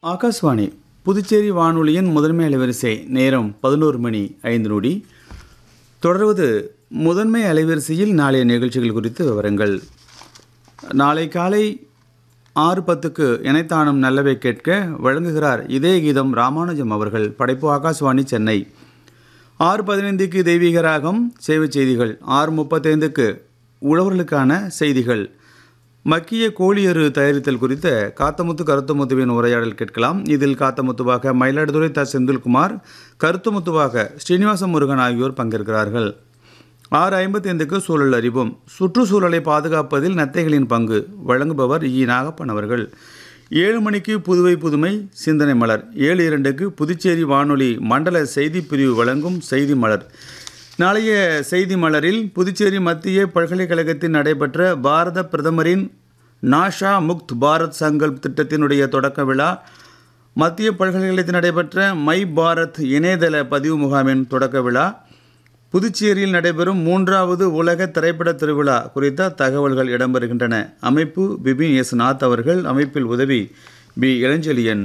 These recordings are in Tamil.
ஆகாஷ்வாணி புதுச்சேரி வானொலியின் முதன்மை அலைவரிசை நேரம் பதினோரு மணி ஐந்து நொடி தொடர்வது முதன்மை அலைவரிசையில் நாளைய நிகழ்ச்சிகள் குறித்து விவரங்கள் நாளை காலை ஆறு பத்துக்கு இணைத்தானும் நல்லவை கேட்க வழங்குகிறார் இதே கீதம் ராமானுஜம் அவர்கள் படைப்பு ஆகாஷ்வாணி சென்னை ஆறு பதினைந்துக்கு தெய்வீக ராகம் சேவை செய்திகள் ஆறு முப்பத்தைந்துக்கு உழவர்களுக்கான செய்திகள் மக்கிய கோழியறு தயாரித்தல் குறித்த காத்தமுத்து கருத்துமுத்துவின் உரையாடல் கேட்கலாம் இதில் காத்தமுத்துவாக மயிலாடுதுறை த செந்தில்குமார் கருத்துமுத்துவாக ஸ்ரீனிவாச முருகன் ஆகியோர் பங்கேற்கிறார்கள் ஆறு ஐம்பத்தைந்துக்கு சூழல் அறிவோம் சுற்றுச்சூழலை பாதுகாப்பதில் நத்தைகளின் பங்கு வழங்குபவர் இ நாகப்பன் அவர்கள் ஏழு மணிக்கு புதுவை புதுமை சிந்தனை மலர் ஏழு இரண்டுக்கு புதுச்சேரி வானொலி மண்டல செய்தி பிரிவு வழங்கும் செய்தி மலர் நாளைய செய்தி மலரில் புதுச்சேரி மத்திய பல்கலைக்கழகத்தில் நடைபெற்ற பாரத பிரதமரின் நாஷா முக்த் பாரத் சங்கல்ப் திட்டத்தினுடைய தொடக்க விழா மத்திய பல்கலைக்கழகத்தில் நடைபெற்ற மை பாரத் இணையதள பதிவு முகாமின் தொடக்க விழா புதுச்சேரியில் நடைபெறும் மூன்றாவது உலக திரைப்பட திருவிழா குறித்த தகவல்கள் இடம்பெறுகின்றன அமைப்பு பிபின் எஸ் நாத் அவர்கள் அமைப்பில் உதவி பி இளஞ்செழியன்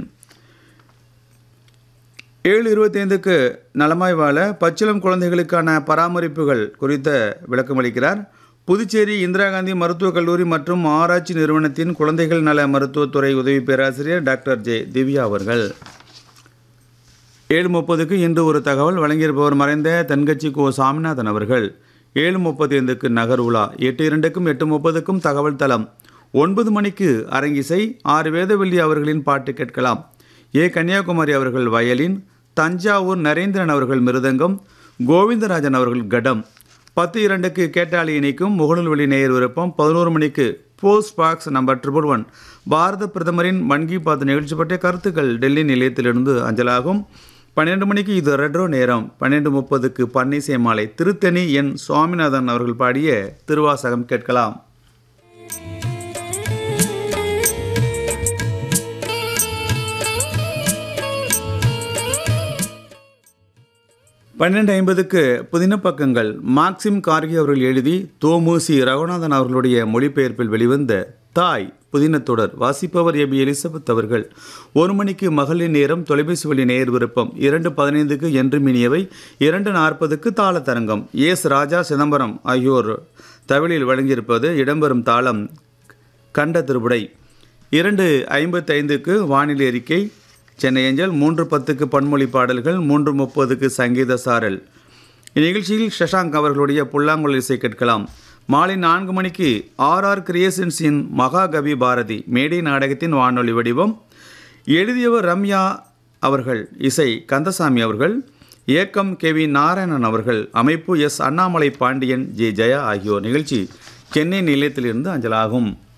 ஏழு இருபத்தைந்துக்கு நலமாய் வாழ பச்சிளம் குழந்தைகளுக்கான பராமரிப்புகள் குறித்த விளக்கமளிக்கிறார் புதுச்சேரி இந்திரா காந்தி மருத்துவக் கல்லூரி மற்றும் ஆராய்ச்சி நிறுவனத்தின் குழந்தைகள் நல மருத்துவத்துறை உதவி பேராசிரியர் டாக்டர் ஜே திவ்யா அவர்கள் ஏழு முப்பதுக்கு இன்று ஒரு தகவல் வழங்கியிருப்பவர் மறைந்த தென்கட்சி கோ சாமிநாதன் அவர்கள் ஏழு முப்பத்தி ஐந்துக்கு நகர் உலா எட்டு இரண்டுக்கும் எட்டு முப்பதுக்கும் தகவல் தளம் ஒன்பது மணிக்கு அரங்கிசை ஆறு வேதவல்லி அவர்களின் பாட்டு கேட்கலாம் ஏ கன்னியாகுமரி அவர்கள் வயலின் தஞ்சாவூர் நரேந்திரன் அவர்கள் மிருதங்கம் கோவிந்தராஜன் அவர்கள் கடம் பத்து இரண்டுக்கு கேட்டாளி இணைக்கும் முகநூல்வெளி நேயர் விருப்பம் பதினோரு மணிக்கு post box number triple one பாரத பிரதமரின் மன் கி பாத் நிகழ்ச்சி பற்றிய கருத்துக்கள் டெல்லி நிலையத்திலிருந்து அஞ்சலாகும் பன்னிரெண்டு மணிக்கு இது ரெட்ரோ நேரம் பன்னெண்டு முப்பதுக்கு பன்னிசை மாலை திருத்தணி என் சுவாமிநாதன் அவர்கள் பாடிய திருவாசகம் கேட்கலாம் பன்னெண்டு ஐம்பதுக்கு புதின பக்கங்கள் மார்க்சிம் கார்கி அவர்கள் எழுதி தோமுசி ரகுநாதன் அவர்களுடைய மொழிபெயர்ப்பில் வெளிவந்த தாய் புதின தொடர் வாசிப்பவர் எபி எலிசபெத் அவர்கள் ஒரு மணிக்கு மகளிர் நேரம் தொலைபேசி வழி நேர் விருப்பம் இரண்டு பதினைந்துக்கு என்று மினியவை இரண்டு நாற்பதுக்கு தாளத்தரங்கம் எஸ் ராஜா சிதம்பரம் ஆகியோர் தவிழில் வழங்கியிருப்பது இடம்பெறும் தாளம் கண்ட திருவிடை இரண்டு ஐம்பத்தைந்துக்கு வானிலை அறிக்கை சென்னை ஏஞ்சல் மூன்று பத்துக்கு பன்மொழி பாடல்கள் மூன்று முப்பதுக்கு சங்கீத சாரல் இந்நிகழ்ச்சியில் சஷாங்க் அவர்களுடைய புல்லாங்குழல் இசை கேட்கலாம் மாலை நான்கு மணிக்கு ஆர் ஆர் கிரியேஷன்ஸின் மகாகவி பாரதி மேடை நாடகத்தின் வானொலி வடிவம் எழுதியவர் ரம்யா அவர்கள் இசை கந்தசாமி அவர்கள் இயக்கம் கே வி நாராயணன் அவர்கள் அமைப்பு எஸ் அண்ணாமலை பாண்டியன் ஜே ஜெயா ஆகியோர் நிகழ்ச்சி சென்னை நிலையத்திலிருந்து அஞ்சலாகும்